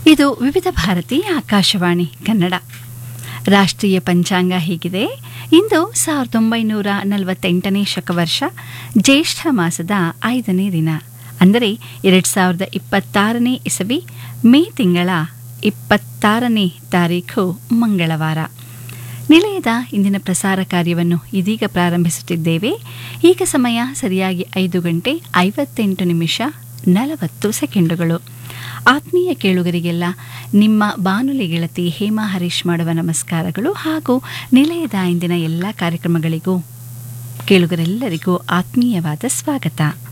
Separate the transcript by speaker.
Speaker 1: ಇದು ವಿವಿಧ ಭಾರತಿ ಆಕಾಶವಾಣಿ ಕನ್ನಡ ರಾಷ್ಟ್ರೀಯ ಪಂಚಾಂಗ ಹೀಗಿದೆ ಇಂದು ಸಾವಿರದ ಒಂಬೈನೂರ ನಲವತ್ತೆಂಟನೇ ಶಕವರ್ಷ ಜ್ಯೇಷ್ಠ ಮಾಸದ ಐದನೇ ದಿನ ಅಂದರೆ ಎರಡು ಸಾವಿರದ ಇಪ್ಪತ್ತಾರನೇ ಇಸವಿ ಮೇ ತಿಂಗಳ ಇಪ್ಪತ್ತಾರನೇ ತಾರೀಖು ಮಂಗಳವಾರ ನಿಲಯದ ಇಂದಿನ ಪ್ರಸಾರ ಕಾರ್ಯವನ್ನು ಇದೀಗ ಪ್ರಾರಂಭಿಸುತ್ತಿದ್ದೇವೆ ಈಗ ಸಮಯ ಸರಿಯಾಗಿ ಐದು ಗಂಟೆ ಐವತ್ತೆಂಟು ನಿಮಿಷ ನಲವತ್ತು ಸೆಕೆಂಡುಗಳು ಆತ್ಮೀಯ ಕೇಳುಗರಿಗೆಲ್ಲ ನಿಮ್ಮ ಬಾನುಲಿ ಗೆಳತಿ ಹೇಮಾ ಹರೀಶ್ ಮಾಡುವ ನಮಸ್ಕಾರಗಳು ಹಾಗೂ ನಿಲಯದ ಇಂದಿನ ಎಲ್ಲ ಕಾರ್ಯಕ್ರಮಗಳಿಗೂ ಕೇಳುಗರೆಲ್ಲರಿಗೂ ಆತ್ಮೀಯವಾದ ಸ್ವಾಗತ